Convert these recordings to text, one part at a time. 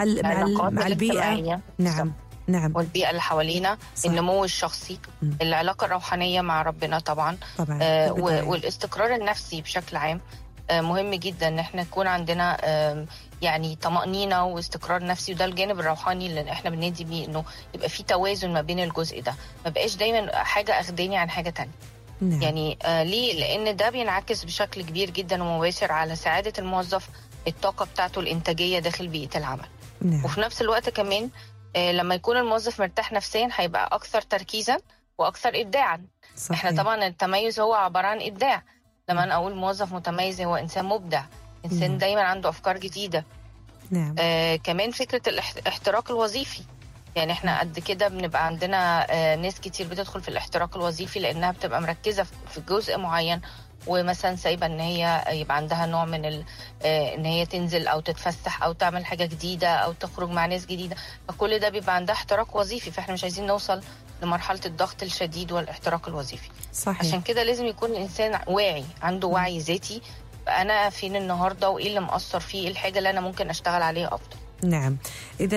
مع ال- مع ال- العلاقات مع البيئه الاجتماعية. نعم نعم والبيئة اللي حوالينا صح. النمو الشخصي مم. العلاقة الروحانية مع ربنا طبعا طبعا آه، في البداية. و- والاستقرار النفسي بشكل عام آه، مهم جدا ان احنا يكون عندنا آم، يعني طمأنينة واستقرار نفسي وده الجانب الروحاني اللي احنا بندي بيه انه يبقى في توازن ما بين الجزء ده ما بقاش دايما حاجة اخداني عن حاجة تانية نعم. يعني آه ليه لان ده بينعكس بشكل كبير جدا ومباشر على سعادة الموظف الطاقة بتاعته الإنتاجية داخل بيئة العمل نعم. وفي نفس الوقت كمان آه، لما يكون الموظف مرتاح نفسيا هيبقى اكثر تركيزا واكثر ابداعا صحيح. احنا طبعا التميز هو عباره عن ابداع لما انا اقول موظف متميز هو انسان مبدع انسان نعم. دايما عنده افكار جديده نعم آه كمان فكره الاحتراق الوظيفي يعني احنا قد كده بنبقى عندنا آه ناس كتير بتدخل في الاحتراق الوظيفي لانها بتبقى مركزه في- في جزء معين ومثلا سايبه ان هي يبقى عندها نوع من ال... آه، ان هي تنزل او تتفسح او تعمل حاجه جديده او تخرج مع ناس جديده فكل ده بيبقى عندها احتراق وظيفي فاحنا مش عايزين نوصل لمرحله الضغط الشديد والاحتراق الوظيفي صحيح عشان كده لازم يكون الانسان واعي عنده وعي ذاتي انا فين النهارده وايه اللي مأثر فيه ايه الحاجه اللي انا ممكن اشتغل عليها افضل نعم إذا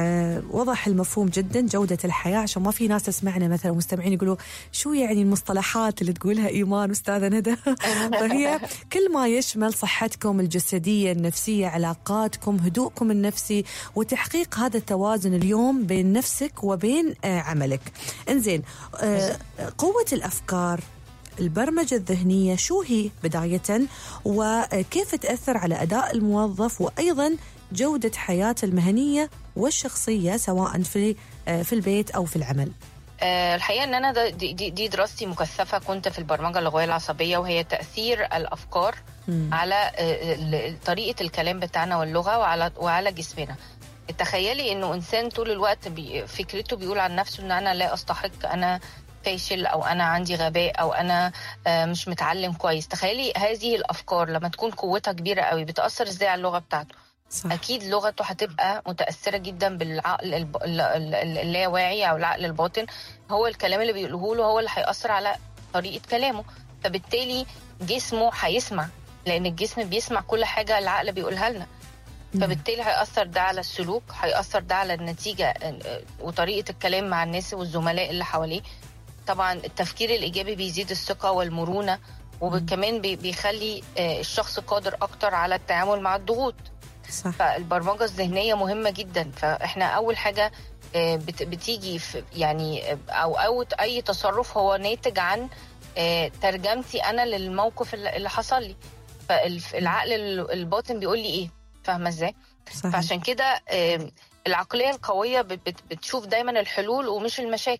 وضح المفهوم جدا جودة الحياة عشان ما في ناس تسمعنا مثلا مستمعين يقولوا شو يعني المصطلحات اللي تقولها إيمان أستاذة ندى فهي كل ما يشمل صحتكم الجسدية النفسية علاقاتكم هدوءكم النفسي وتحقيق هذا التوازن اليوم بين نفسك وبين آه، عملك انزين آه، قوة الأفكار البرمجة الذهنية شو هي بداية وكيف تأثر على أداء الموظف وأيضا جودة حياته المهنية والشخصية سواء في آه، في البيت أو في العمل آه، الحقيقه ان انا ده- دي, دي, دي دراستي مكثفه كنت في البرمجه اللغويه العصبيه وهي تاثير الافكار مم. على آه، ال- طريقه الكلام بتاعنا واللغه وعلى وعلى جسمنا تخيلي انه انسان طول الوقت بي فكرته بيقول عن نفسه ان انا لا استحق انا فاشل او انا عندي غباء او انا آه، مش متعلم كويس تخيلي هذه الافكار لما تكون قوتها كبيره قوي بتاثر ازاي على اللغه بتاعته صح اكيد لغته هتبقى متاثره جدا بالعقل الب- ال- ال- ال- اللاواعي او العقل الباطن هو الكلام اللي بيقوله له هو اللي هياثر على طريقه كلامه فبالتالي جسمه هيسمع لان الجسم بيسمع كل حاجه العقل بيقولها لنا نعم. فبالتالي هيأثر ده على السلوك هيأثر ده على النتيجة آه، وطريقة الكلام مع الناس والزملاء اللي حواليه طبعا التفكير الإيجابي بيزيد الثقة والمرونة وكمان بي- بيخلي آه، الشخص قادر أكتر على التعامل مع الضغوط صح فالبرمجة الذهنية مهمة جدا فإحنا أول حاجة آه، بت- بتيجي في يعني آه، أو أو أي تصرف هو ناتج عن آه، ترجمتي أنا للموقف اللي اللي حصل لي فالعقل الباطن بيقول لي إيه فاهمة إزاي؟ صحيح فعشان كده آم، العقلية القوية بت- بت- بتشوف دايما الحلول ومش المشاكل